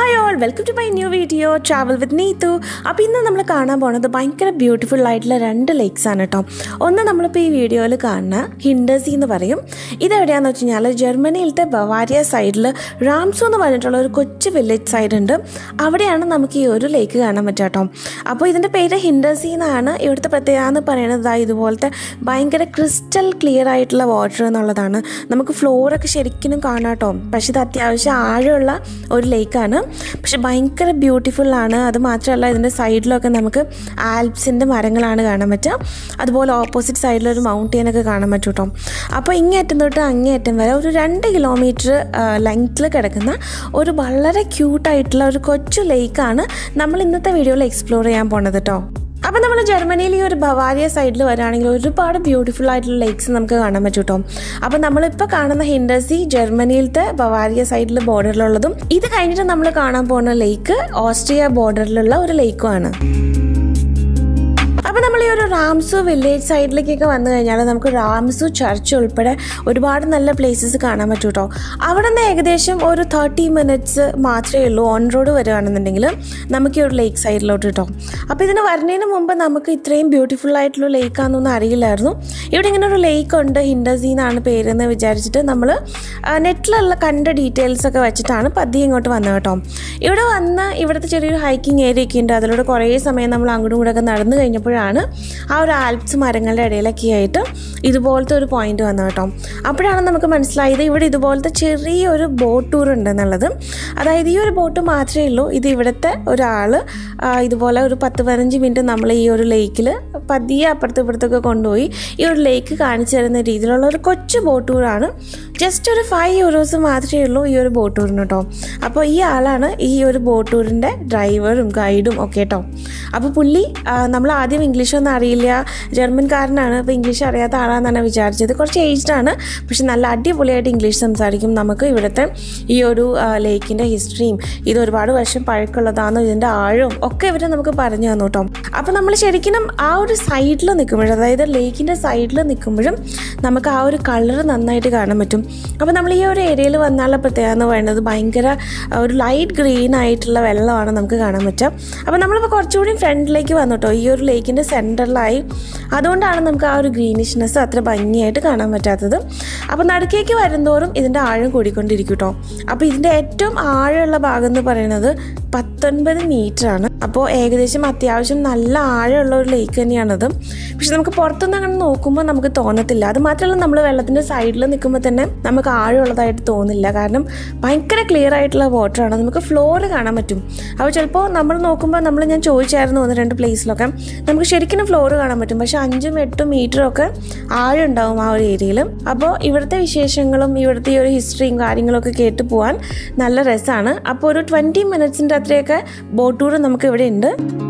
hi all welcome to my new video travel with Neethu അപ്പോൾ ഇന്ന് നമ്മൾ കാണാൻ പോണത് ഭയങ്കര ബ്യൂട്ടിഫുൾ ആയിട്ടുള്ള രണ്ട് ലേക്സ് ആണ് കേട്ടോ ഒന്ന് നമ്മളിപ്പോൾ ഈ വീഡിയോയിൽ കാണുന്ന ഹിൻഡസി എന്ന് പറയും ഇതെവിടെയാണെന്ന് വെച്ച് കഴിഞ്ഞാൽ ജർമ്മനിയിലത്തെ ബവാരിയ സൈഡിൽ റാംസു എന്ന് പറഞ്ഞിട്ടുള്ള ഒരു കൊച്ചു വില്ലേജ് സൈഡ് ഉണ്ട് അവിടെയാണ് നമുക്ക് ഈ ഒരു ലേക്ക് കാണാൻ പറ്റുക കേട്ടോ അപ്പോൾ ഇതിൻ്റെ പേര് ഹിൻഡസി എന്നാണ് ഇവിടുത്തെ പ്രത്യേകത എന്ന് പറയുന്നത് ദാ ഇതുപോലത്തെ ഭയങ്കര ക്രിസ്റ്റൽ ക്ലിയർ ആയിട്ടുള്ള വാട്ടർ എന്നുള്ളതാണ് നമുക്ക് ഫ്ലോറൊക്കെ ശരിക്കും കാണാം കേട്ടോ പക്ഷെ ഇത് അത്യാവശ്യം ആഴമുള്ള ഒരു ലേക്കാണ് പക്ഷെ ഭയങ്കര ബ്യൂട്ടിഫുൾ ആണ് അത് മാത്രമല്ല ഇതിൻ്റെ സൈഡിലൊക്കെ നമുക്ക് ആൽപ്സിൻ്റെ മരങ്ങളാണ് കാണാൻ പറ്റുക അതുപോലെ ഓപ്പോസിറ്റ് സൈഡിലൊരു മൗണ്ടെയിനൊക്കെ കാണാൻ പറ്റും കേട്ടോ അപ്പോൾ ഇങ്ങേറ്റം തൊട്ട് അങ്ങേയറ്റം വരെ ഒരു രണ്ട് കിലോമീറ്റർ ലെങ്ത്തിൽ കിടക്കുന്ന ഒരു വളരെ ക്യൂട്ടായിട്ടുള്ള ഒരു കൊച്ചു ലേക്കാണ് നമ്മൾ ഇന്നത്തെ വീഡിയോയിൽ എക്സ്പ്ലോർ ചെയ്യാൻ പോണത് കേട്ടോ അപ്പോൾ നമ്മൾ ജർമ്മനിയിൽ ഈ ഒരു ബവാരിയ സൈഡിൽ വരികയാണെങ്കിൽ ഒരുപാട് ബ്യൂട്ടിഫുൾ ആയിട്ടുള്ള ലേക്സ് നമുക്ക് കാണാൻ പറ്റും കേട്ടോ അപ്പോൾ നമ്മളിപ്പോൾ കാണുന്ന ഹിൻഡസി ജർമ്മനിയിലത്തെ ബവാരിയ സൈഡിൽ ബോർഡറിലുള്ളതും ഇത് കഴിഞ്ഞിട്ട് നമ്മൾ കാണാൻ പോകുന്ന ലേക്ക് ഓസ്ട്രിയ ബോർഡറിലുള്ള ഒരു ലേക്കുമാണ് അപ്പോൾ നമ്മൾ ഈ ഒരു റാംസു വില്ലേജ് സൈഡിലേക്കൊക്കെ വന്നു കഴിഞ്ഞാൽ നമുക്ക് റാംസു ചർച്ച് ഉൾപ്പെടെ ഒരുപാട് നല്ല പ്ലേസസ് കാണാൻ പറ്റും കേട്ടോ അവിടെ നിന്ന് ഏകദേശം ഒരു തേർട്ടി മിനിറ്റ്സ് മാത്രമേ ഉള്ളൂ ഓൺ റോഡ് വരികയാണെന്നുണ്ടെങ്കിൽ നമുക്ക് ഈ ഒരു ലേക്ക് സൈഡിലോട്ട് കേട്ടോ അപ്പോൾ ഇതിന് വരുന്നതിന് മുമ്പ് നമുക്ക് ഇത്രയും ബ്യൂട്ടിഫുൾ ആയിട്ടുള്ള ലേക്കാണെന്നൊന്നും അറിയില്ലായിരുന്നു ഇവിടെ ഇങ്ങനെ ഒരു ലേക്ക് ഉണ്ട് ഹിൻഡസി എന്നാണ് പേരെന്ന് വിചാരിച്ചിട്ട് നമ്മൾ നെറ്റിലുള്ള കണ്ട ഡീറ്റെയിൽസ് ഒക്കെ വെച്ചിട്ടാണ് പതിയെ ഇങ്ങോട്ട് വന്നത് കേട്ടോ ഇവിടെ വന്ന് ഇവിടുത്തെ ചെറിയൊരു ഹൈക്കിംഗ് ഏരിയ ഒക്കെ ഉണ്ട് അതിലൂടെ കുറേ സമയം നമ്മൾ അങ്ങോട്ടും ഇങ്ങോട്ടൊക്കെ നടന്നു കഴിഞ്ഞപ്പോഴാണ് ആ ഒരു ആൽപ്സ് മരങ്ങളുടെ ഇടയിലൊക്കെ ആയിട്ട് ഇതുപോലത്തെ ഒരു പോയിന്റ് വന്നത് കേട്ടോ അപ്പോഴാണ് നമുക്ക് മനസ്സിലായത് ഇവിടെ ഇതുപോലത്തെ ചെറിയൊരു ബോട്ട് ടൂർ ഉണ്ട് എന്നുള്ളത് അതായത് ഈ ഒരു ബോട്ട് മാത്രമേ ഉള്ളൂ ഇത് ഇവിടുത്തെ ഒരാൾ ഇതുപോലെ ഒരു പത്ത് പതിനഞ്ച് മിനിറ്റ് നമ്മൾ ഈ ഒരു ലേക്കിൽ പതിയെ അപ്പുറത്തും ഇപ്പുറത്തൊക്കെ കൊണ്ടുപോയി ഈ ഒരു ലേക്ക് കാണിച്ചു തരുന്ന രീതിയിലുള്ള ഒരു കൊച്ചു ബോട്ട് ടൂറാണ് ജസ്റ്റ് ഒരു ഫൈവ് യൂറോസ് മാത്രമേ ഉള്ളൂ ഈ ഒരു ബോട്ട് ടൂറിന് കേട്ടോ അപ്പോൾ ഈ ആളാണ് ഈ ഒരു ബോട്ട് ടൂറിൻ്റെ ഡ്രൈവറും ഗൈഡും ഒക്കെ കേട്ടോ അപ്പോൾ പുള്ളി നമ്മൾ ആദ്യം ഇംഗ്ലീഷൊന്നും അറിയില്ല ജർമ്മൻകാരനാണ് അപ്പോൾ ഇംഗ്ലീഷ് അറിയാത്ത ആളാണെന്നാണ് വിചാരിച്ചത് കുറച്ച് ഏജ്ഡ് ആണ് പക്ഷെ നല്ല അടിപൊളിയായിട്ട് ഇംഗ്ലീഷ് സംസാരിക്കും നമുക്ക് ഇവിടുത്തെ ഈ ഒരു ലേക്കിൻ്റെ ഹിസ്റ്ററിയും ഇത് ഒരുപാട് വർഷം പഴക്കമുള്ളതാണ് ഇതിൻ്റെ ആഴവും ഒക്കെ ഇവർ നമുക്ക് പറഞ്ഞു തന്നു കേട്ടോ അപ്പോൾ നമ്മൾ ശരിക്കും ആ ഒരു സൈഡിൽ നിൽക്കുമ്പോഴും അതായത് ലേക്കിൻ്റെ സൈഡിൽ നിൽക്കുമ്പോഴും നമുക്ക് ആ ഒരു കളർ നന്നായിട്ട് കാണാൻ പറ്റും അപ്പോൾ നമ്മൾ ഈ ഒരു ഏരിയയിൽ വന്നാലുള്ള പ്രത്യേകത എന്ന് പറയുന്നത് ഭയങ്കര ഒരു ലൈറ്റ് ഗ്രീൻ ആയിട്ടുള്ള വെള്ളമാണ് നമുക്ക് കാണാൻ പറ്റുക അപ്പോൾ നമ്മളിപ്പോൾ കുറച്ചുകൂടി ഫ്രണ്ടിലേക്ക് വന്നു കേട്ടോ ഈ ഒരു ലേക്കിൻ്റെ സെൻറ്ററിലായി അതുകൊണ്ടാണ് നമുക്ക് ആ ഒരു ഗ്രീനിഷ്നെസ് അത്ര ഭംഗിയായിട്ട് കാണാൻ പറ്റാത്തത് അപ്പോൾ നടുക്കേക്ക് വരുന്തോറും ഇതിൻ്റെ ആഴം കൂടിക്കൊണ്ടിരിക്കും കേട്ടോ അപ്പോൾ ഇതിൻ്റെ ഏറ്റവും ആഴമുള്ള ഭാഗം എന്ന് പറയുന്നത് പത്തൊൻപത് മീറ്റർ ആണ് അപ്പോൾ ഏകദേശം അത്യാവശ്യം നല്ല ആഴമുള്ള ഒരു ലേക്ക് തന്നെയാണത് പക്ഷെ നമുക്ക് പുറത്തുനിന്ന് അങ്ങനെ നോക്കുമ്പോൾ നമുക്ക് തോന്നത്തില്ല അത് മാത്രമല്ല നമ്മൾ വെള്ളത്തിൻ്റെ സൈഡിൽ നിൽക്കുമ്പോൾ തന്നെ നമുക്ക് ആഴമുള്ളതായിട്ട് തോന്നില്ല കാരണം ഭയങ്കര ക്ലിയർ ആയിട്ടുള്ള വാട്ടറാണ് നമുക്ക് ഫ്ലോർ കാണാൻ പറ്റും അപ്പോൾ ചിലപ്പോൾ നമ്മൾ നോക്കുമ്പോൾ നമ്മൾ ഞാൻ ചോദിച്ചായിരുന്നു ഒന്ന് രണ്ട് പ്ലേസിലൊക്കെ നമുക്ക് ശരിക്കും ഫ്ലോർ കാണാൻ പറ്റും പക്ഷെ അഞ്ചും എട്ടും മീറ്ററും ഒക്കെ ആഴം ഉണ്ടാവും ആ ഒരു ഏരിയയിൽ അപ്പോൾ ഇവിടുത്തെ വിശേഷങ്ങളും ഇവിടുത്തെ ഈ ഒരു ഹിസ്റ്ററിയും കാര്യങ്ങളൊക്കെ കേട്ട് പോകാൻ നല്ല രസമാണ് അപ്പോൾ ഒരു ട്വൻറ്റി മിനിറ്റ്സിൻ്റെ അത്രയൊക്കെ ബോട്ട് ടൂർ നമുക്ക് ഇവിടെ ഉണ്ട്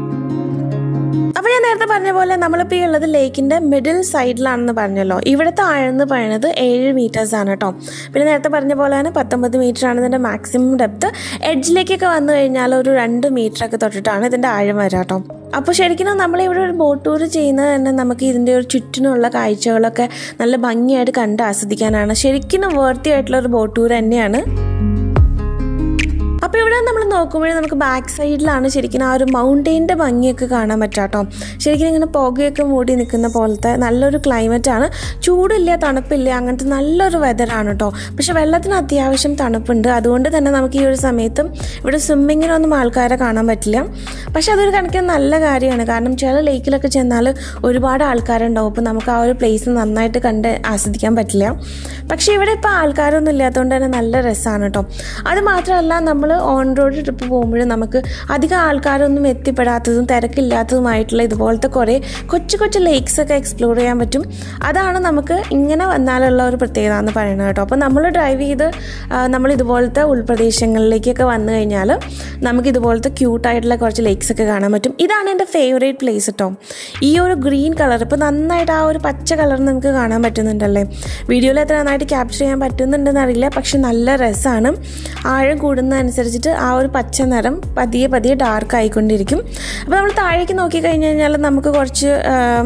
അപ്പോൾ ഞാൻ നേരത്തെ പറഞ്ഞ പോലെ നമ്മളിപ്പോൾ ഈ ഉള്ളത് ലേക്കിൻ്റെ മിഡിൽ സൈഡിലാണെന്ന് പറഞ്ഞല്ലോ ഇവിടുത്തെ ആഴം എന്ന് പറയുന്നത് ഏഴ് മീറ്റേഴ്സ് ആണ് കേട്ടോ പിന്നെ നേരത്തെ പറഞ്ഞ പോലെ തന്നെ പത്തൊമ്പത് മീറ്റർ ആണ് ഇതിൻ്റെ മാക്സിമം ഡെപ്ത് എഡ്ജിലേക്കൊക്കെ വന്നു കഴിഞ്ഞാൽ ഒരു രണ്ട് മീറ്റർ ഒക്കെ തൊട്ടിട്ടാണ് ഇതിൻ്റെ ആഴം വരാം കേട്ടോ അപ്പോൾ ശരിക്കും നമ്മളിവിടെ ഒരു ബോട്ട് ടൂർ ചെയ്യുന്നത് തന്നെ നമുക്ക് ഇതിൻ്റെ ഒരു ചുറ്റിനുള്ള കാഴ്ചകളൊക്കെ നല്ല ഭംഗിയായിട്ട് കണ്ട് ആസ്വദിക്കാനാണ് ശരിക്കും വേർത്തി ആയിട്ടുള്ള ഒരു ബോട്ട് ടൂർ തന്നെയാണ് അപ്പോൾ ഇവിടെ നമ്മൾ നോക്കുമ്പോഴേ നമുക്ക് ബാക്ക് സൈഡിലാണ് ശരിക്കും ആ ഒരു മൗണ്ടെയിൻ്റെ ഭംഗിയൊക്കെ കാണാൻ പറ്റാട്ടോ ശരിക്കും ഇങ്ങനെ പുകയൊക്കെ മൂടി നിൽക്കുന്ന പോലത്തെ നല്ലൊരു ക്ലൈമറ്റ് ആണ് ചൂടില്ല തണുപ്പില്ല അങ്ങനത്തെ നല്ലൊരു വെതറാണ് കേട്ടോ പക്ഷെ വെള്ളത്തിന് അത്യാവശ്യം തണുപ്പുണ്ട് അതുകൊണ്ട് തന്നെ നമുക്ക് ഈ ഒരു സമയത്ത് ഇവിടെ സ്വിമ്മിങ്ങിനൊന്നും ആൾക്കാരെ കാണാൻ പറ്റില്ല പക്ഷെ അതൊരു കണക്കിന് നല്ല കാര്യമാണ് കാരണം ചില ലേക്കിലൊക്കെ ചെന്നാൽ ഒരുപാട് ആൾക്കാരുണ്ടാവും അപ്പോൾ നമുക്ക് ആ ഒരു പ്ലേസ് നന്നായിട്ട് കണ്ട് ആസ്വദിക്കാൻ പറ്റില്ല പക്ഷേ ഇവിടെ ഇപ്പോൾ ആൾക്കാരൊന്നും ഇല്ലാത്തതുകൊണ്ട് തന്നെ നല്ല രസമാണ് കേട്ടോ അത് മാത്രമല്ല നമ്മൾ ഓൺ റോഡ് ട്രിപ്പ് പോകുമ്പോൾ നമുക്ക് അധികം ആൾക്കാരൊന്നും എത്തിപ്പെടാത്തതും തിരക്കില്ലാത്തതുമായിട്ടുള്ള ഇതുപോലത്തെ കുറേ കൊച്ചു കൊച്ചു ലേക്സ് ഒക്കെ എക്സ്പ്ലോർ ചെയ്യാൻ പറ്റും അതാണ് നമുക്ക് ഇങ്ങനെ വന്നാലുള്ള ഒരു പ്രത്യേകത എന്ന് പറയുന്നത് കേട്ടോ അപ്പോൾ നമ്മൾ ഡ്രൈവ് ചെയ്ത് നമ്മൾ ഇതുപോലത്തെ ഉൾപ്രദേശങ്ങളിലേക്കൊക്കെ വന്നു കഴിഞ്ഞാൽ നമുക്ക് ഇതുപോലത്തെ ക്യൂട്ടായിട്ടുള്ള കുറച്ച് ലേക്സ് ഒക്കെ കാണാൻ പറ്റും ഇതാണ് എൻ്റെ ഫേവറേറ്റ് പ്ലേസ് കേട്ടോ ഈ ഒരു ഗ്രീൻ കളർ ഇപ്പോൾ നന്നായിട്ട് ആ ഒരു പച്ച കളർ നമുക്ക് കാണാൻ പറ്റുന്നുണ്ടല്ലേ വീഡിയോയിൽ എത്ര നന്നായിട്ട് ക്യാപ്ചർ ചെയ്യാൻ പറ്റുന്നുണ്ടെന്ന് അറിയില്ല പക്ഷെ നല്ല രസമാണ് ആഴം കൂടുന്നതനുസരിച്ചിട്ട് ആ ഒരു പച്ച നിറം പതിയെ പതിയെ ഡാർക്ക് ആയിക്കൊണ്ടിരിക്കും അപ്പോൾ നമ്മൾ താഴേക്ക് നോക്കി കഴിഞ്ഞ് കഴിഞ്ഞാൽ നമുക്ക് കുറച്ച്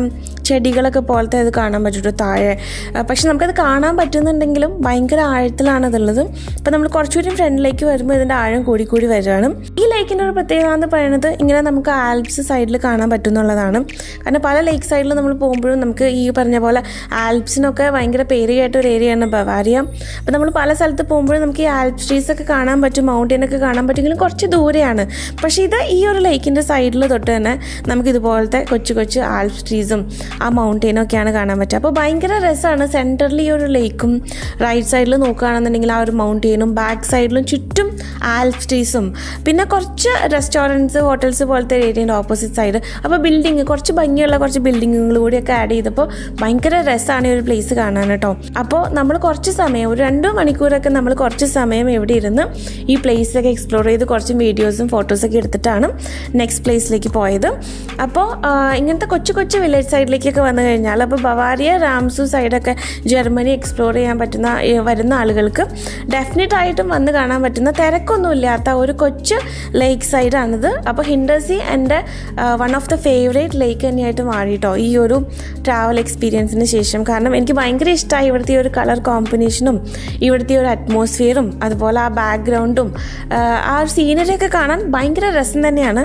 ചെടികളൊക്കെ പോലത്തെ ഇത് കാണാൻ പറ്റും താഴെ ആ, പക്ഷെ നമുക്കത് കാണാൻ പറ്റുന്നുണ്ടെങ്കിലും ഭയങ്കര ആഴത്തിലാണ് അതുള്ളത് അപ്പോൾ നമ്മൾ കുറച്ചുകൂടി ഫ്രണ്ടിലേക്ക് വരുമ്പോൾ ഇതിൻ്റെ ആഴം കൂടി കൂടി വരികയാണ് ഈ ലേക്കിൻ്റെ ഒരു പ്രത്യേകത എന്ന് പറയുന്നത് ഇങ്ങനെ നമുക്ക് ആൽപ്സ് സൈഡിൽ കാണാൻ പറ്റുന്നുള്ളതാണ് കാരണം പല ലേക്ക് സൈഡിൽ നമ്മൾ പോകുമ്പോഴും നമുക്ക് ഈ പറഞ്ഞ പോലെ ആൽപ്സിനൊക്കെ ഭയങ്കര പേരുകേട്ട ഒരു ഏരിയയാണ് ബവാരിയ അപ്പോൾ നമ്മൾ പല സ്ഥലത്ത് പോകുമ്പോഴും നമുക്ക് ഈ ആൽപ്സ് ട്രീസ് ഒക്കെ കാണാൻ പറ്റും മൗണ്ടൻ ഒക്കെ കാണാൻ പറ്റുമെങ്കിലും കുറച്ച് ദൂരെയാണ് പക്ഷേ ഇത് ഈ ഒരു ലേക്കിൻ്റെ സൈഡിൽ തൊട്ട് തന്നെ നമുക്ക് ഇതുപോലത്തെ കൊച്ചു കൊച്ചു ആൽപ്സ് ട്രീസും ആ മൗണ്ടെയിനും ഒക്കെയാണ് കാണാൻ പറ്റുക അപ്പോൾ ഭയങ്കര രസമാണ് സെൻറ്ററിൽ ഈ ഒരു ലേക്കും റൈറ്റ് സൈഡിൽ നോക്കുകയാണെന്നുണ്ടെങ്കിൽ ആ ഒരു മൗണ്ടെയിനും ബാക്ക് സൈഡിലും ചുറ്റും ആൽപ്സ് ട്രീസും പിന്നെ കുറച്ച് റെസ്റ്റോറൻറ്റ്സ് ഹോട്ടൽസ് പോലത്തെ ഏരിയൻ്റെ ഓപ്പോസിറ്റ് സൈഡ് അപ്പോൾ ബിൽഡിങ് കുറച്ച് ഭംഗിയുള്ള കുറച്ച് ബിൽഡിങ്ങുകൾ കൂടിയൊക്കെ ആഡ് ചെയ്തപ്പോൾ ഭയങ്കര രസമാണ് ഈ ഒരു പ്ലേസ് കാണാൻ കേട്ടോ അപ്പോൾ നമ്മൾ കുറച്ച് സമയം ഒരു രണ്ട് മണിക്കൂറൊക്കെ നമ്മൾ കുറച്ച് സമയം ഇവിടെ ഇരുന്ന് ഈ പ്ലേസൊക്കെ എക്സ്പ്ലോർ ചെയ്ത് കുറച്ച് വീഡിയോസും ഫോട്ടോസൊക്കെ എടുത്തിട്ടാണ് നെക്സ്റ്റ് പ്ലേസിലേക്ക് പോയത് അപ്പോൾ ആ, ഇങ്ങനത്തെ കൊച്ചു കൊച്ചു വില്ലേജ് സൈഡിലേക്കൊക്കെ വന്നു കഴിഞ്ഞാൽ അപ്പോൾ ബവാരിയ റാംസു സൈഡൊക്കെ ജർമ്മനി എക്സ്പ്ലോർ ചെയ്യാൻ പറ്റുന്ന ഈ വരുന്ന ആളുകൾക്ക് ഡെഫിനറ്റ് ആയിട്ടും വന്ന് കാണാൻ പറ്റുന്ന തിരക്കൊന്നുമില്ലാത്ത ഒരു കൊച്ചു ലേക്ക് സൈഡാണിത് അപ്പോൾ ഹിൻഡസി എൻ്റെ one of the favourite lake തന്നെയായിട്ട് മാറിയിട്ടോ ഈ ഒരു ട്രാവൽ എക്സ്പീരിയൻസിന് ശേഷം കാരണം എനിക്ക് ഭയങ്കര ഇഷ്ടമായി ഇവിടുത്തെ ഈ ഒരു കളർ കോമ്പിനേഷനും ഇവിടുത്തെ ഈ ഒരു അറ്റ്മോസ്ഫിയറും അതുപോലെ ആ ബാക്ക്ഗ്രൗണ്ടും ആ ഒരു സീനറിയൊക്കെ കാണാൻ ഭയങ്കര രസം തന്നെയാണ്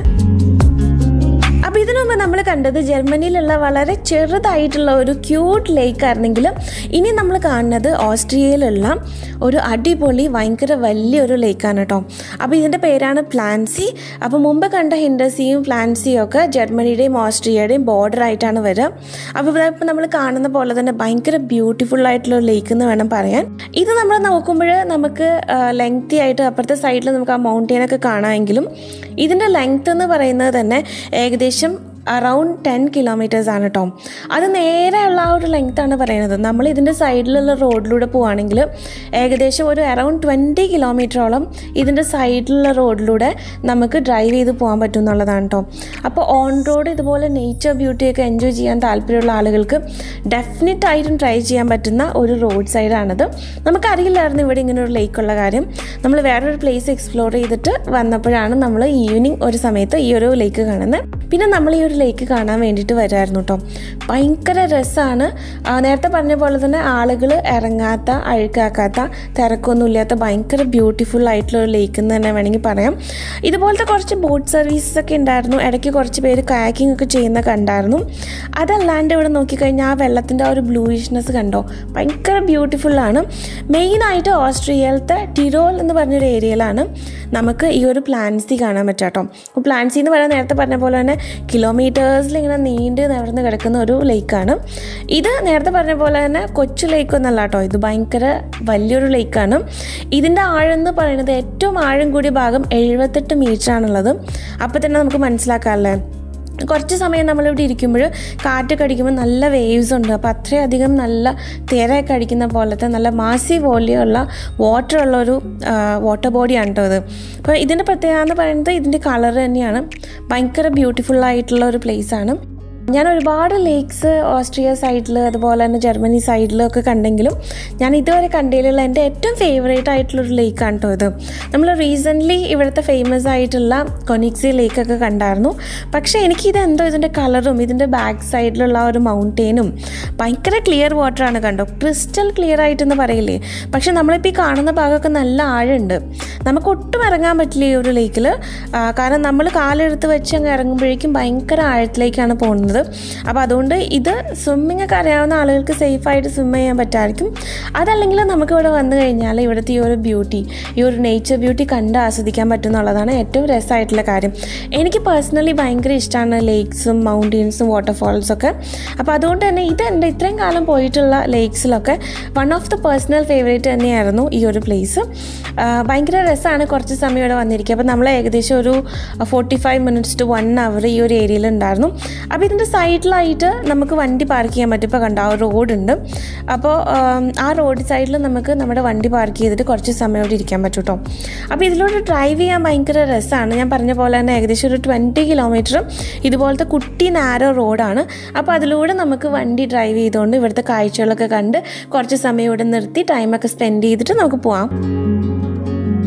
അപ്പോൾ ഇതിനു മുമ്പ് നമ്മൾ കണ്ടത് ജർമ്മനിയിലുള്ള വളരെ ചെറുതായിട്ടുള്ള ഒരു ക്യൂട്ട് ലേക്ക് ആയിരുന്നെങ്കിലും ഇനി നമ്മൾ കാണുന്നത് ഓസ്ട്രിയയിലുള്ള ഒരു അടിപൊളി ഭയങ്കര വലിയൊരു ലേക്കാണ് കേട്ടോ അപ്പോൾ ഇതിൻ്റെ പേരാണ് പ്ലാൻസി അപ്പോൾ മുമ്പ് കണ്ട ഹിൻഡസിയും പ്ലാൻസിയും ഒക്കെ ജർമ്മനിയുടെയും ഓസ്ട്രിയയുടെയും ബോർഡർ ആയിട്ടാണ് വരിക അപ്പോൾ ഇവിടെ ഇപ്പോൾ നമ്മൾ കാണുന്ന പോലെ തന്നെ ഭയങ്കര ബ്യൂട്ടിഫുൾ ആയിട്ടുള്ള ഒരു ലേക്ക് എന്ന് വേണം പറയാൻ ഇത് നമ്മൾ നോക്കുമ്പോൾ നമുക്ക് ലെങ്തി ആയിട്ട് അപ്പുറത്തെ സൈഡിൽ നമുക്ക് ആ മൗണ്ടെയിനൊക്കെ കാണാമെങ്കിലും ഇതിൻ്റെ ലെങ്ത് എന്ന് പറയുന്നത് തന്നെ ഏകദേശം അറൗണ്ട് ടെൻ കിലോമീറ്റേഴ്സ് ആണ് കേട്ടോ അത് നേരെയുള്ള ആ ഒരു ലെങ്ത് ആണ് പറയുന്നത് നമ്മൾ ഇതിൻ്റെ സൈഡിലുള്ള റോഡിലൂടെ പോവുകയാണെങ്കിൽ ഏകദേശം ഒരു അറൗണ്ട് ട്വൻറ്റി കിലോമീറ്ററോളം ഇതിൻ്റെ സൈഡിലുള്ള റോഡിലൂടെ നമുക്ക് ഡ്രൈവ് ചെയ്ത് പോകാൻ പറ്റും എന്നുള്ളതാണ് കേട്ടോ അപ്പോൾ ഓൺ റോഡ് ഇതുപോലെ നേച്ചർ ബ്യൂട്ടിയൊക്കെ എൻജോയ് ചെയ്യാൻ താല്പര്യമുള്ള ആളുകൾക്ക് ഡെഫിനറ്റ് ആയിട്ടും ട്രൈ ചെയ്യാൻ പറ്റുന്ന ഒരു റോഡ് സൈഡാണിത് നമുക്കറിയില്ലായിരുന്നു ഇവിടെ ഇങ്ങനെ ഒരു ലേക്കുള്ള കാര്യം നമ്മൾ വേറൊരു പ്ലേസ് എക്സ്പ്ലോർ ചെയ്തിട്ട് വന്നപ്പോഴാണ് നമ്മൾ ഈവനിങ് ഒരു സമയത്ത് ഈ ഒരു ലേക്ക് കാണുന്നത് പിന്നെ നമ്മൾ ഈ ഒരു ലേക്ക് കാണാൻ വേണ്ടിയിട്ട് വരുമായിരുന്നു കേട്ടോ ഭയങ്കര രസമാണ് നേരത്തെ പറഞ്ഞ പോലെ തന്നെ ആളുകൾ ഇറങ്ങാത്ത അഴുക്കാക്കാത്ത തിരക്കൊന്നുമില്ലാത്ത ഭയങ്കര ബ്യൂട്ടിഫുൾ ആയിട്ടുള്ള ഒരു ലേക്ക് എന്ന് തന്നെ വേണമെങ്കിൽ പറയാം ഇതുപോലത്തെ കുറച്ച് ബോട്ട് സർവീസസ് ഒക്കെ ഉണ്ടായിരുന്നു ഇടയ്ക്ക് കുറച്ച് പേര് കയാക്കിംഗ് ഒക്കെ ചെയ്യുന്ന കണ്ടായിരുന്നു അതല്ലാണ്ട് ഇവിടെ നോക്കിക്കഴിഞ്ഞാൽ ആ വെള്ളത്തിൻ്റെ ആ ഒരു ബ്ലൂയിഷ്നെസ് കണ്ടോ ഭയങ്കര ബ്യൂട്ടിഫുള്ളാണ് മെയിനായിട്ട് ഓസ്ട്രിയയിലത്തെ ടിരോൾ എന്ന് പറഞ്ഞൊരു ഏരിയയിലാണ് നമുക്ക് ഈ ഒരു പ്ലാൻസി കാണാൻ പറ്റുക കേട്ടോ അപ്പോൾ പ്ലാൻസി എന്ന് പറയുന്നത് നേരത്തെ പറഞ്ഞ പോലെ തന്നെ കിലോമീറ്റേഴ്സിൽ ഇങ്ങനെ നീണ്ട് നിവർന്ന് കിടക്കുന്ന ഒരു ലേക്കാണ് ഇത് നേരത്തെ പറഞ്ഞ പോലെ തന്നെ കൊച്ചു ലേക്കൊന്നല്ല കേട്ടോ ഇത് ഭയങ്കര വലിയൊരു ലേക്കാണ് ഇതിൻ്റെ ആഴം എന്ന് പറയുന്നത് ഏറ്റവും ആഴം കൂടിയ ഭാഗം എഴുപത്തെട്ട് മീറ്റർ ആണുള്ളത് അപ്പോൾ തന്നെ നമുക്ക് മനസ്സിലാക്കാമല്ലേ കുറച്ച് സമയം നമ്മളിവിടെ ഇരിക്കുമ്പോൾ കാറ്റൊക്കെ അടിക്കുമ്പോൾ നല്ല വേവ്സ് ഉണ്ട് അപ്പോൾ അത്രയധികം നല്ല തിരയൊക്കെ അടിക്കുന്ന പോലത്തെ നല്ല മാസി വോളിയുള്ള വാട്ടർ ഉള്ള ഒരു വാട്ടർ ബോഡിയാണ് കേട്ടോ ഇത് അപ്പോൾ ഇതിൻ്റെ പ്രത്യേകത എന്ന് പറയുന്നത് ഇതിൻ്റെ കളർ തന്നെയാണ് ഭയങ്കര ബ്യൂട്ടിഫുൾ ആയിട്ടുള്ള ഒരു പ്ലേസാണ് ഞാൻ ഒരുപാട് ലേക്സ് ഓസ്ട്രിയ സൈഡിൽ അതുപോലെ തന്നെ ജർമ്മനി സൈഡിലും ഒക്കെ കണ്ടെങ്കിലും ഞാൻ ഇതുവരെ കണ്ടതിലുള്ള എൻ്റെ ഏറ്റവും ഫേവറേറ്റ് ആയിട്ടുള്ളൊരു ലേക്കാണ് കേട്ടോ ഇത് നമ്മൾ റീസെൻ്റ്ലി ഇവിടുത്തെ ഫേമസ് ആയിട്ടുള്ള കൊനിക്സി ലേക്കൊക്കെ കണ്ടായിരുന്നു പക്ഷേ എനിക്കിത് എന്തോ ഇതിൻ്റെ കളറും ഇതിൻ്റെ ബാക്ക് സൈഡിലുള്ള ആ ഒരു മൗണ്ടെയിനും ഭയങ്കര ക്ലിയർ വാട്ടറാണ് കണ്ടോ ക്രിസ്റ്റൽ ക്ലിയർ ആയിട്ടെന്ന് പറയില്ലേ പക്ഷെ നമ്മളിപ്പോൾ ഈ കാണുന്ന ഭാഗമൊക്കെ നല്ല ആഴമുണ്ട് നമുക്ക് ഒട്ടും ഇറങ്ങാൻ പറ്റില്ല ഈ ഒരു ലേക്കിൽ കാരണം നമ്മൾ കാലെടുത്ത് വെച്ച് അങ്ങ് ഇറങ്ങുമ്പോഴേക്കും ഭയങ്കര ആഴത്തിലേക്കാണ് പോകുന്നത് അപ്പോൾ അതുകൊണ്ട് ഇത് സ്വിമ്മിംഗ് ഒക്കെ അറിയാവുന്ന ആളുകൾക്ക് സേഫായിട്ട് സ്വിം ചെയ്യാൻ പറ്റായിരിക്കും അതല്ലെങ്കിൽ നമുക്ക് ഇവിടെ വന്നു കഴിഞ്ഞാൽ ഇവിടുത്തെ ഈ ഒരു ബ്യൂട്ടി ഈ ഒരു നേച്ചർ ബ്യൂട്ടി കണ്ട് ആസ്വദിക്കാൻ പറ്റും എന്നുള്ളതാണ് ഏറ്റവും രസമായിട്ടുള്ള കാര്യം എനിക്ക് പേഴ്സണലി ഭയങ്കര ഇഷ്ടമാണ് ലേക്സും മൗണ്ടെയിൻസും വാട്ടർഫാൾസും ഒക്കെ അപ്പോൾ അതുകൊണ്ട് തന്നെ ഇത് എൻ്റെ ഇത്രയും കാലം പോയിട്ടുള്ള ലേക്സിലൊക്കെ one of the personal favourite തന്നെയായിരുന്നു ഈ ഒരു പ്ലേസ് ഭയങ്കര രസമാണ് കുറച്ച് സമയം ഇവിടെ വന്നിരിക്കുക അപ്പോൾ നമ്മൾ ഏകദേശം ഒരു forty five minutes to one hour ഈ ഒരു ഏരിയയിൽ ഉണ്ടായിരുന്നു അപ്പോൾ ഇതിൻ്റെ സൈഡിലായിട്ട് നമുക്ക് വണ്ടി പാർക്ക് ചെയ്യാൻ പറ്റും ഇപ്പോൾ കണ്ട ആ ഒരു റോഡുണ്ട് അപ്പോൾ ആ റോഡ് സൈഡിൽ നമുക്ക് നമ്മുടെ വണ്ടി പാർക്ക് ചെയ്തിട്ട് കുറച്ച് സമയം ഇവിടെ ഇരിക്കാൻ പറ്റും കേട്ടോ അപ്പോൾ ഇതിലൂടെ ഡ്രൈവ് ചെയ്യാൻ ഭയങ്കര രസമാണ് ഞാൻ പറഞ്ഞ പോലെ തന്നെ ഏകദേശം ഒരു ട്വൻറ്റി കിലോമീറ്റർ ഇതുപോലത്തെ കുട്ടി നാരോ റോഡാണ് അപ്പോൾ അതിലൂടെ നമുക്ക് വണ്ടി ഡ്രൈവ് ചെയ്തുകൊണ്ട് ഇവിടുത്തെ കാഴ്ചകളൊക്കെ കണ്ട് കുറച്ച് സമയം ഇവിടെ നിർത്തി ടൈമൊക്കെ സ്പെൻഡ് ചെയ്തിട്ട് നമുക്ക് പോവാം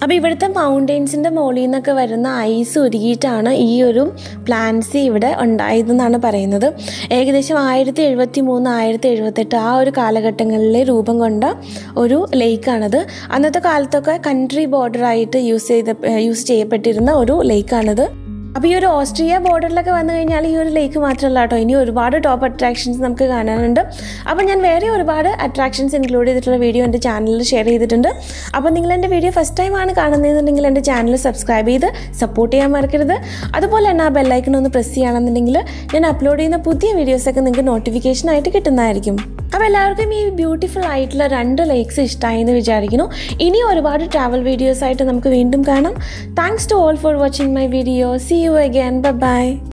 അപ്പോൾ ഇവിടുത്തെ മൗണ്ടെയ്ൻസിൻ്റെ മുകളിൽ നിന്നൊക്കെ വരുന്ന ഐസ് ഉരുകിയിട്ടാണ് ഈ ഒരു പ്ലാന്റ്സ് ഇവിടെ ഉണ്ടായതെന്നാണ് പറയുന്നത് ഏകദേശം ആയിരത്തി എഴുപത്തി മൂന്ന് ആയിരത്തി എഴുപത്തെട്ട് ആ ഒരു കാലഘട്ടങ്ങളിൽ രൂപം കൊണ്ട ഒരു ലേക്കാണിത് അന്നത്തെ കാലത്തൊക്കെ കൺട്രി ബോർഡറായിട്ട് യൂസ് ചെയ്ത യൂസ് ചെയ്യപ്പെട്ടിരുന്ന ഒരു ലേക്കാണിത് അപ്പോൾ ഈ ഒരു ഓസ്ട്രിയ ബോർഡറിലൊക്കെ വന്നു കഴിഞ്ഞാൽ ഈ ഒരു ലേക്ക് മാത്രമല്ല കേട്ടോ ഇനി ഒരുപാട് ടോപ്പ് അട്രാക്ഷൻസ് നമുക്ക് കാണാനുണ്ട് അപ്പോൾ ഞാൻ വേറെ ഒരുപാട് അട്രാക്ഷൻസ് ഇൻക്ലൂഡ് ചെയ്തിട്ടുള്ള വീഡിയോ എൻ്റെ ചാനലിൽ ഷെയർ ചെയ്തിട്ടുണ്ട് അപ്പോൾ നിങ്ങൾ എൻ്റെ വീഡിയോ ഫസ്റ്റ് ടൈമാണ് കാണുന്നതെന്നുണ്ടെങ്കിൽ എൻ്റെ ചാനൽ സബ്സ്ക്രൈബ് ചെയ്ത് സപ്പോർട്ട് ചെയ്യാൻ മറക്കരുത് അതുപോലെ തന്നെ ആ ബെല്ലൈക്കൺ ഒന്ന് പ്രസ് ചെയ്യുകയാണെന്നുണ്ടെങ്കിൽ ഞാൻ അപ്ലോഡ് ചെയ്യുന്ന പുതിയ വീഡിയോസൊക്കെ നിങ്ങൾക്ക് നോട്ടിഫിക്കേഷൻ ആയിട്ട് കിട്ടുന്നതായിരിക്കും അപ്പോൾ എല്ലാവർക്കും ഈ ബ്യൂട്ടിഫുൾ ആയിട്ടുള്ള രണ്ട് ലേക്സ് ഇഷ്ടമായി എന്ന് വിചാരിക്കുന്നു ഇനി ഒരുപാട് ട്രാവൽ വീഡിയോസ് ആയിട്ട് നമുക്ക് വീണ്ടും കാണാം thanks to all for watching my video see you again by